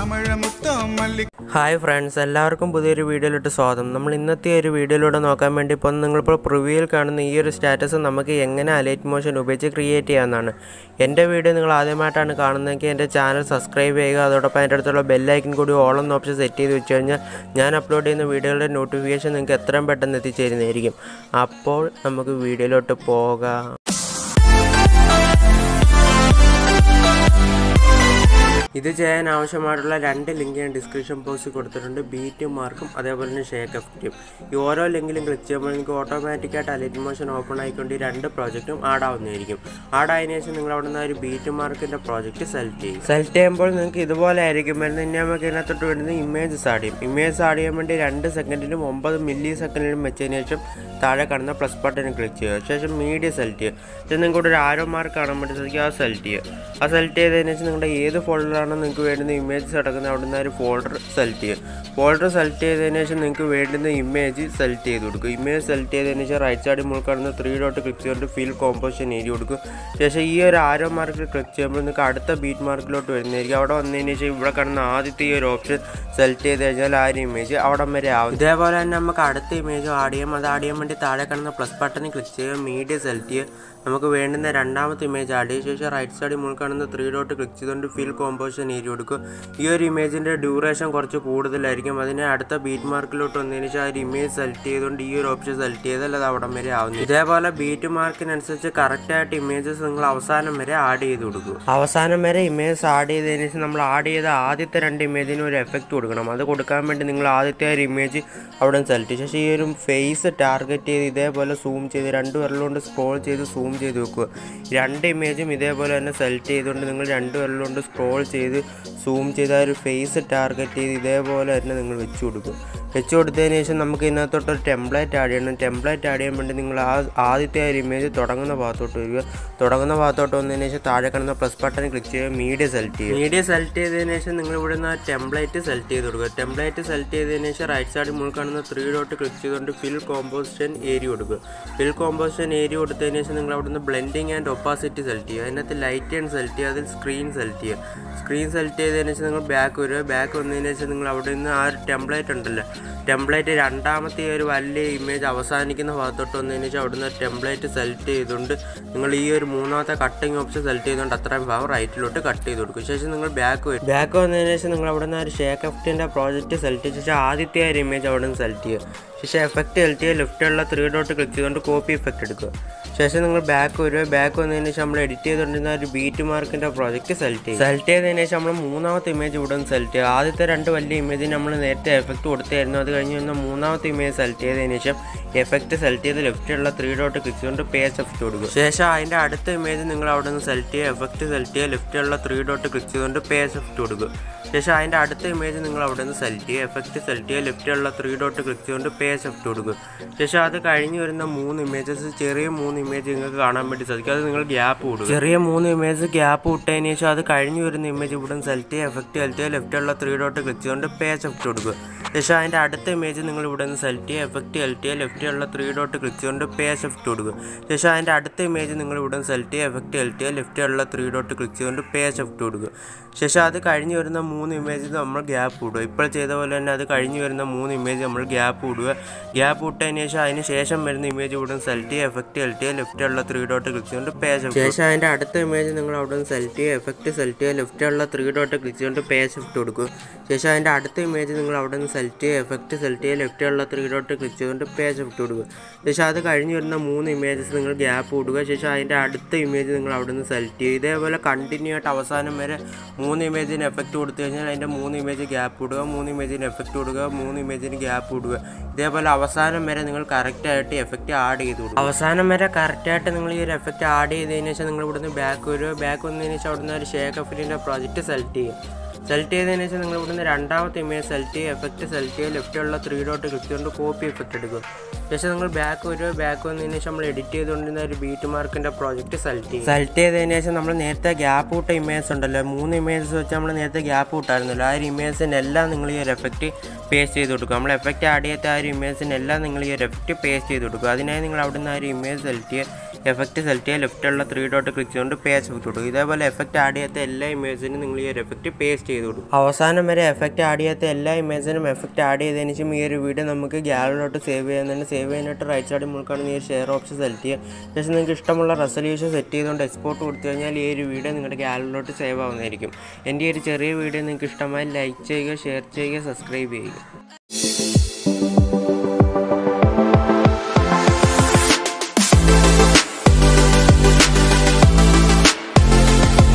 മാമഴ മുത്തം മല്ലി hi friends എല്ലാവർക്കും പുതിയൊരു വീഡിയോയിലോട്ട് സ്വാഗതം നമ്മൾ ഇന്നത്തെ ഒരു വീഡിയോയിലൂടെ നോക്കാൻ വേണ്ടി ഇപ്പോൾ നിങ്ങളിപ്പോൾ പ്രിവ്യൂവിൽ കാണുന്ന ഈ ഒരു സ്റ്റാറ്റസ് നമുക്ക് എങ്ങനെ അലൈറ്റ് മോഷൻ ഉപയോഗിച്ച് ക്രിയേറ്റ് ചെയ്യാമെന്നാണ് എൻ്റെ വീഡിയോ നിങ്ങൾ ആദ്യമായിട്ടാണ് കാണുന്നതെങ്കിൽ എൻ്റെ ചാനൽ സബ്സ്ക്രൈബ് ചെയ്യുക അതോടൊപ്പം അതിൻ്റെ അടുത്തുള്ള ബെല്ലൈക്കൻ കൂടി ഓൾ എന്ന ഓപ്ഷൻ സെറ്റ് ചെയ്ത് വെച്ച് കഴിഞ്ഞാൽ ഞാൻ അപ്ലോഡ് ചെയ്യുന്ന വീഡിയോകളുടെ നോട്ടിഫിക്കേഷൻ നിങ്ങൾക്ക് എത്രയും പെട്ടെന്ന് എത്തിച്ചേരുന്നതായിരിക്കും അപ്പോൾ നമുക്ക് വീഡിയോയിലോട്ട് പോകാം ഇത് ചെയ്യാൻ ആവശ്യമായിട്ടുള്ള രണ്ട് ലിങ്ക് ഞാൻ ഡിസ്ക്രിപ്ഷൻ ബോക്സിൽ കൊടുത്തിട്ടുണ്ട് ബീറ്റ് മാർക്കും അതേപോലെ തന്നെ ഷേക്ക് എഫക്റ്റും ഈ ഓരോ ലിങ്കിലും ക്ലിക്ക് ചെയ്യുമ്പോൾ നിങ്ങൾക്ക് ഓട്ടോമാറ്റിക്കായിട്ട് അലൈറ്റ് മോഷൻ ഓപ്പൺ ആയിക്കൊണ്ട് ഈ രണ്ട് പ്രോജക്റ്റും ആഡ് ആവുന്നതായിരിക്കും ആഡ് ആയതിനു ശേഷം നിങ്ങൾ അവിടെ നിന്ന് ഒരു ബീറ്റ് മാർക്കിൻ്റെ പ്രോജക്റ്റ് സെലക്ട് ചെയ്യും സെലക്ട് ചെയ്യുമ്പോൾ നിങ്ങൾക്ക് ഇതുപോലെ ആയിരിക്കും വരുന്നത് ഇനി നമുക്ക് ഇതിനകത്തോട്ട് വരുന്നത് ഇമേജസ് ആഡ് ചെയ്യും ഇമേജ് ആഡ് ചെയ്യാൻ വേണ്ടി രണ്ട് സെക്കൻഡിലും ഒമ്പത് മില്ലി സെക്കൻഡിലും വെച്ചതിന് ശേഷം താഴെ കാണുന്ന പ്ലസ് ബട്ടൺ ക്ലിക്ക് ചെയ്യുക ശേഷം മീഡിയ സെലക്ട് ചെയ്യുക ശേഷം നിങ്ങൾക്ക് ഇവിടെ ഒരു ആരോ മാർക്ക് കാണാൻ വേണ്ടി സാധിക്കും ആ സെലക്ട് ചെയ്യുക ആ സെലക്ട് ചെയ്തതിന് ശേഷം നിങ്ങളുടെ ഏത് ഫോൾഡറാണോ നിങ്ങൾക്ക് വേണ്ടുന്ന ഇമേജസ് അടക്കുന്ന അവിടെ നിന്ന് ഒരു ഫോൾഡർ സെലക്ട് ചെയ്യുക ഫോൾഡർ സെലക്ട് ചെയ്തതിന് ശേഷം നിങ്ങൾക്ക് വേണ്ടുന്ന ഇമേജ് സെലക്ട് ചെയ്ത് കൊടുക്കുക ഇമേജ് സെലക്ട് ചെയ്തതിന് ശേഷം റൈറ്റ് സൈഡിൽ മുകളിൽ കാണുന്ന ത്രീ ഡോട്ട് ക്ലിക്ക് ചെയ്തിട്ട് ഫിൽ കോമ്പോസിഷൻ ഏരിയ കൊടുക്കും ശേഷം ഈ ഒരു ആരോ മാർക്കിൽ ക്ലിക്ക് ചെയ്യുമ്പോൾ നിങ്ങൾക്ക് അടുത്ത ബീറ്റ് മാർക്കിലോട്ട് വരുന്നതായിരിക്കും അവിടെ വന്നതിന് ശേഷം ഇവിടെ കാണുന്ന ആദ്യത്തെ ഈ ഒരു ഓപ്ഷൻ സെലക്ട് ചെയ്ത് കഴിഞ്ഞാൽ ആ ഒരു ഇമേജ് അവിടം വരെ ആവും ഇതേപോലെ തന്നെ നമുക്ക് അടുത്ത ഇമേജ് ആഡ് ചെയ്യാം അത് ആഡ് ചെയ്യാൻ വേണ്ടി താഴെ കാണുന്ന പ്ലസ് ബട്ടണിൽ ക്ലിക്ക് ചെയ്യുക മീഡിയ സെലക്ട് ചെയ്യുക നമുക്ക് വേണ്ടുന്ന രണ്ടാമത്തെ ഇമേജ് ആഡ് ചെയ്ത ശേഷം റൈറ്റ് സൈഡിൽ മുകളിൽ കാണുന്ന ത്രീ ഡോട്ട് ക്ലിക്ക് ചെയ്തുകൊണ്ട് ഫിൽ കോമ്പോസിഷൻ ഏരിയ കൊടുക്കും ഈ ഒരു ഇമേജിൻ്റെ ഡ്യൂറേഷൻ കുറച്ച് കൂടുതലായിരിക്കും അതിനെ അടുത്ത ബീറ്റ് മാർക്കിലോട്ട് വന്നതിന് ശേഷം ആ ഒരു ഇമേജ് സെലക്ട് ചെയ്തുകൊണ്ട് ഈ ഒരു ഓപ്ഷൻ സെലക്ട് ചെയ്താൽ അത് അവിടം വരെ ആവുന്നു ഇതേപോലെ ബീറ്റ് മാർക്കിനനുസരിച്ച് കറക്റ്റായിട്ട് ഇമേജസ് നിങ്ങൾ അവസാനം വരെ ആഡ് ചെയ്ത് കൊടുക്കും അവസാനം വരെ ഇമേജ് ആഡ് ചെയ്തതിന് ശേഷം നമ്മൾ ആഡ് ചെയ്ത ആദ്യത്തെ രണ്ട് ഇമേജിന് ഒരു എഫക്റ്റ് കൊടുക്കണം അത് കൊടുക്കാൻ വേണ്ടി നിങ്ങൾ ആദ്യത്തെ ഒരു ഇമേജ് അവിടെ സെലക്ട് ചെയ്യും ശേഷം ഈ ഒരു ഫേസ് ടാർഗറ്റ് ചെയ്ത് ഇതേപോലെ സൂം ചെയ്ത് രണ്ട് വിരലുകൊണ്ട് സ്ക്രോൾ ചെയ്ത് സൂം ചെയ്ത് വെക്കുക രണ്ട് ഇമേജും ഇതേപോലെ തന്നെ സെലക്ട് ചെയ്തുകൊണ്ട് നിങ്ങൾ രണ്ട് വിരലുകൊണ്ട് സ്ക്രോൾ ചെയ്ത് സൂം ചെയ്ത് ആ ഒരു ഫേസ് ടാർഗറ്റ് ചെയ്ത് ഇതേപോലെ തന്നെ നിങ്ങൾ വെച്ച് കൊടുക്കും വെച്ച് കൊടുത്തതിന് ശേഷം നമുക്ക് ഇതിനകത്തോട്ട് ഒരു ടെംപ്ലേറ്റ് ആഡ് ചെയ്യണം ടെംപ്ലേറ്റ് ആഡ് ചെയ്യാൻ വേണ്ടി നിങ്ങൾ ആ ആദ്യത്തെ ഒരു ഇമേജ് തുടങ്ങുന്ന ഭാഗത്തോട്ട് വരിക തുടങ്ങുന്ന ഭാഗത്തോട്ട് വന്നതിന് ശേഷം താഴെ കാണുന്ന പ്ലസ് ബട്ടൺ ക്ലിക്ക് ചെയ്യുക മീഡിയ സെലക്ട് ചെയ്യുക മീഡിയ സെലക്ട് ചെയ്തതിന് ശേഷം നിങ്ങൾ ഇവിടെ നിന്ന് ടെംപ്ലേറ്റ് സെലക്ട് ചെയ്ത് കൊടുക്കുക ടെംപ്ലേറ്റ് സെലക്ട് ചെയ്തതിന് ശേഷം റൈറ്റ് സൈഡിൽ മുകളിൽ കാണുന്ന ത്രീ ഡോട്ട് ക്ലിക്ക് ചെയ്തുകൊണ്ട് ഫിൽ കോമ്പോസിഷൻ ഏരിയ കൊടുക്കുക ഫിൽ കോമ്പോസിഷൻ ഏരിയ കൊടുത്തതിന് ശേഷം നിങ്ങൾ അവിടെ നിന്ന് ബ്ലെൻഡിങ് ആൻഡ് ഒപ്പാസിറ്റി സെലക്ട് ചെയ്യുക അതിനകത്ത് ലൈറ്റ് ആൻഡ് സെലക്ട് ചെയ്യുക അതിൽ സ്ക്രീൻ സെലക്ട് ചെയ്യുക സ്ക്രീൻ സെലക്ട് ചെയ്തതിന് ശേഷം നിങ്ങൾ ബാക്ക് വരിക ബാക്ക് വന്നതിന് ശേഷം നിങ്ങൾ അവിടെ നിന്ന് ആ ഒരു ടെംപ്ലേറ്റ് ഉണ്ടല്ലോ ടെംപ്ലേറ്റ് രണ്ടാമത്തെ ഈ ഒരു വലിയ ഇമേജ് അവസാനിക്കുന്ന ഭാഗത്തോട്ട് വന്നതിന് ശേഷം അവിടുന്ന് ടെംപ്ലേറ്റ് സെലക്ട് ചെയ്തുകൊണ്ട് നിങ്ങൾ ഈ ഒരു മൂന്നാമത്തെ കട്ടിങ് ഓപ്ഷൻ സെലക്ട് ചെയ്തുകൊണ്ട് അത്രയും ഭാഗം റൈറ്റിലോട്ട് കട്ട് ചെയ്ത് കൊടുക്കും ശേഷം നിങ്ങൾ ബാക്ക് വരും ബാക്ക് വന്നതിന് ശേഷം നിങ്ങൾ അവിടെ നിന്ന് ഒരു ഷേക്ക് എഫക്റ്റിൻ്റെ പ്രോജക്റ്റ് സെലക്ട് ചെയ്ത ശേഷം ആദ്യത്തെ ഒരു ഇമേജ് അവിടെ നിന്ന് സെലക്ട് ചെയ്യുക ശേഷം എഫക്റ്റ് സെലക്ട് ചെയ്യുക ലെഫ്റ്റുള്ള ത്രീ ഡോട്ട് ക്ലിക്ക് ചെയ്തുകൊണ്ട് കോപ്പി എഫക്റ്റ് എടുക്കുക ശേഷം നിങ്ങൾ ബാക്ക് വരിക ബാക്ക് വന്നതിന് ശേഷം നമ്മൾ എഡിറ്റ് ചെയ്തുകൊണ്ടിരുന്ന ഒരു ബീറ്റ് മാർക്കിൻ്റെ പ്രോജക്റ്റ് സെലക്ട് ചെയ്യും സെലക്ട് ചെയ്തതിന് ശേഷം നമ്മൾ മൂന്നാമത്തെ ഇമേജ് ഇവിടെ നിന്ന് സെലക്ട് ചെയ്യുക ആദ്യത്തെ രണ്ട് വലിയ ഇമേജിന് നമ്മൾ നേരത്തെ എഫക്റ്റ് കൊടുത്തായിരുന്നു അത് കഴിഞ്ഞ് വന്ന മൂന്നാമത്തെ ഇമേജ് സെലക്ട് ചെയ്തതിന് ശേഷം എഫക്റ്റ് സെലക്ട് ചെയ്ത് ലെഫ്റ്റിലുള്ള ത്രീ ഡോട്ട് ക്ലിക്ക് ചെയ്തുകൊണ്ട് പേജ് എഫക്റ്റ് കൊടുക്കും ശേഷം അതിൻ്റെ അടുത്ത ഇമേജ് നിങ്ങൾ അവിടെ നിന്ന് സെലക്ട് ചെയ്യുക എഫക്റ്റ് സെലക്ട് ചെയ്യുക ലെഫ്റ്റിലുള്ള ത്രീ ഡോട്ട് ക്ലിക്ക് ചെയ്തുകൊണ്ട് പേജ് എഫക്റ്റ് കൊടുക്കും ശേഷം അതിൻ്റെ അടുത്ത ഇമേജ് നിങ്ങൾ അവിടെ നിന്ന് സെലക്ട് ചെയ്യുക എഫക്റ്റ് സെലക്ട് ചെയ്യുക ലെഫ്റ്റിലുള്ള ത്രീ ഡോട്ട് ക്ലിക്ക് ചെയ്തുകൊണ്ട് പേജ് എഫക്റ്റ് കൊടുക്കും ശേഷം അത് കഴിഞ്ഞ് വരുന്ന മൂന്ന് ഇമേജസ് ചെറിയ മൂന്ന് ഇമേജ് നിങ്ങൾക്ക് കാണാൻ വേണ്ടി സാധിക്കും അത് നിങ്ങൾ ഗ്യാപ്പ് കൊടുക്കും ചെറിയ മൂന്ന് ഇമേജ് ഗ്യാപ്പ് വിട്ടതിന് ശേഷം അത് കഴിഞ്ഞ് വരുന്ന ഇമേജ് ഇവിടെ നിന്ന് സെലക്ട് ചെയ്യുക എഫക്റ്റ് സെലക്ട് ചെയ്യുക ലെഫ്റ്റിലുള്ള ത്രീ ഡോട്ട് ക്ലിക്ക് ചെയ്തുകൊണ്ട് പേജ് എഫക്റ്റ് കൊടുക്കുക ശേഷം അതിൻ്റെ അടുത്ത ഇമേജ് നിങ്ങൾ ഇവിടെ നിന്ന് സെലക്ട് ചെയ്യുക എഫക്റ്റ് സെലക്ട് ചെയ്യുക ലെഫ്റ്റിലുള്ള ത്രീ ഡോട്ട് ക്ലിക്ക് ചെയ്തുകൊണ്ട് പേജ് എഫക്റ്റ് കൊടുക്കുക ശേഷം അതിൻ്റെ അടുത്ത ഇമേജ് നിങ്ങൾ ഇവിടെ നിന്ന് സെലക്ട് ചെയ്യുക എഫക്റ്റ് സെലക്ട് ചെയ്യുക ലെഫ്റ്റിലുള്ള ത്രീ ഡോട്ട് ക്ലിക്ക് ചെയ്തുകൊണ്ട് പേജ് എഫക്റ്റ് കൊടുക്കുക ശേഷം അത് കഴിഞ്ഞ് വരുന്ന മൂന്ന് ഇമേജ് നമ്മൾ ഗ്യാപ്പ് വിടുക ഇപ്പോൾ ചെയ്ത പോലെ തന്നെ അത് കഴിഞ്ഞ് വരുന്ന മൂന്ന് ഇമേജ് നമ്മൾ ഗ്യാപ്പ് വിടുക ഗ്യാപ്പ് വിട്ടതിന് ശേഷം അതിന് ശേഷം വരുന്ന ഇമേജ് ഇവിടെ നിന്ന് സെലക്ട് ചെയ്യുക എഫക്റ്റ് സെലക്ട് ചെയ്യുക ലെഫ്റ്റിലുള്ള ത്രീ ഡോട്ട് ക്ലിക്ക് ചെയ്തുകൊണ്ട് പേജ് ശേഷം അതിൻ്റെ അടുത്ത ഇമേജ് നിങ്ങൾ അവിടെ നിന്ന് സെലക്ട് ചെയ്യുക എഫക്റ്റ് സെലക്ട് ചെയ്യുക ലെഫ്റ്റിലുള്ള ത്രീ ഡോട്ട് ക്ലിക്ക് ചെയ്തുകൊണ്ട് പേജ് ഷിഫ്റ്റ് കൊടുക്കും ശേഷം അതിൻ്റെ അടുത്ത ഇമേജ് നിങ്ങൾ അവിടെ നിന്ന് സെലക്ട് ചെയ്യുക എഫക്റ്റ് സെലക്ട് ചെയ്യുക ലെഫ്റ്റിലുള്ള ത്രീ ഡോട്ട് ക്ലിക്ക് ചെയ്തുകൊണ്ട് പേജ് ഷിഫ്റ്റ് കൊടുക്കുക ശേഷം അത് കഴിഞ്ഞ് വരുന്ന മൂന്ന് ഇമേജസ് നിങ്ങൾ ഗ്യാപ്പ് വിടുക ശേഷം അതിൻ്റെ അടുത്ത ഇമേജ് നിങ്ങൾ അവിടെ നിന്ന് സെലക്ട് ചെയ്യുക ഇതേപോലെ കണ്ടിന്യൂ ആയിട്ട് അവസാനം വരെ മൂന്ന് ഇമേജിന് എഫക്റ്റ് കൊടുത്തു കഴിഞ്ഞാൽ അതിൻ്റെ മൂന്ന് ഇമേജ് ഗ്യാപ്പ് വിടുക മൂന്ന് ഇമേജിന് എഫക്റ്റ് കൊടുക്കുക മൂന്ന് ഇമേജിന് ഗ്യാപ്പ് വിടുക ഇതേപോലെ അവസാനം വരെ നിങ്ങൾ കറക്റ്റായിട്ട് എഫക്റ്റ് ആഡ് ചെയ്ത് കൊടുക്കുക അവസാനം വരെ കറക്റ്റായിട്ട് നിങ്ങൾ ഈ ഒരു എഫക്റ്റ് ആഡ് ചെയ്തതിന് ശേഷം നിങ്ങൾ ഇവിടുന്ന് ബാക്ക് വരിക ബാക്ക് വന്നതിന് ശേഷം അവിടുന്ന് ഒരു ഷേക്ക് എഫക്റ്റിൻ്റെ പ്രോജക്റ്റ് സെലക്ട് ചെയ്യുക സെലക്ട് ചെയ്തതിന് ശേഷം നിങ്ങൾ ഇവിടുന്ന് രണ്ടാമത്തെ ഇമേജ് സെലക്ട് ചെയ്യുക എഫക്റ്റ് സെലക്ട് ചെയ്യുക ലെഫ്റ്റിലുള്ള ത്രീ ഡോട്ട് ക്ലിക്ക് ചെയ്തുകൊണ്ട് കോപ്പി എഫക്റ്റ് എടുക്കുക ശേഷം നിങ്ങൾ ബാക്ക് വരിക ബാക്ക് വന്നതിന് ശേഷം നമ്മൾ എഡിറ്റ് ചെയ്തുകൊണ്ടിരുന്ന ഒരു ബീറ്റ് മാർക്കിൻ്റെ പ്രോജക്റ്റ് സെലക്ട് ചെയ്യും സെലക്ട് ചെയ്തതിന് ശേഷം നമ്മൾ നേരത്തെ ഗ്യാപ്പ് വിട്ട ഇമേജ് ഉണ്ടല്ലോ മൂന്ന് ഇമേജസ് വെച്ച് നമ്മൾ നേരത്തെ ഗ്യാപ്പ് വിട്ടായിരുന്നല്ലോ ആ ഒരു ഇമേജിനെല്ലാം നിങ്ങൾ ഈ ഒരു എഫക്റ്റ് പേസ്റ്റ് ചെയ്ത് കൊടുക്കുക നമ്മൾ എഫക്റ്റ് ആഡ് ചെയ്യാത്ത ആ ഒരു ഇമേജിനെല്ലാം നിങ്ങൾ ഈ ഒരു എഫക്റ്റ് പേസ്റ്റ് ചെയ്ത് കൊടുക്കുക അതിനായി നിങ്ങൾ അവിടുന്ന് ആ ഒരു ഇമേജ് സെലക്ട് ചെയ്യുക എഫക്റ്റ് സെലക്ട് ചെയ്യുക ലെഫ്റ്റുള്ള ത്രീ ഡോട്ട് ക്ലിക്ക് ചെയ്തുകൊണ്ട് പേജ് എഫക്റ്റ് കൊടുക്കും ഇതേപോലെ എഫക്റ്റ് ആഡ് ചെയ്യാത്ത എല്ലാ ഇമേജിനും നിങ്ങൾ ഈ ഒരു എഫക്റ്റ് പേസ്റ്റ് ചെയ്ത് കൊടുക്കും അവസാനം വരെ എഫക്റ്റ് ആഡ് ചെയ്യാത്ത എല്ലാ ഇമേജിനും എഫക്റ്റ് ആഡ് ചെയ്തതിന് ശേഷം ഈ ഒരു വീഡിയോ നമുക്ക് ഗ്യാലറിലോട്ട് സേവ് ചെയ്യുന്നുണ്ട് സേവ് ചെയ്യാനായിട്ട് റൈറ്റ് സൈഡിൽ മുൾക്കാണ് ഈ ഒരു ഷെയർ ഓപ്ഷൻ സെലക്ട് ചെയ്യുക ശേഷം നിങ്ങൾക്ക് ഇഷ്ടമുള്ള റെസൊല്യൂഷൻ സെറ്റ് ചെയ്തുകൊണ്ട് എക്സ്പോർട്ട് കൊടുത്തു കഴിഞ്ഞാൽ ഈ ഒരു വീഡിയോ നിങ്ങളുടെ ഗ്യാലറിലോട്ട് സേവ് ആവുന്നതായിരിക്കും എൻ്റെ ഈ ഒരു ചെറിയ വീഡിയോ നിങ്ങൾക്ക് ഇഷ്ടമായി ലൈക്ക് ചെയ്യുക ഷെയർ ചെയ്യുക സബ്സ്ക്രൈബ് ചെയ്യുക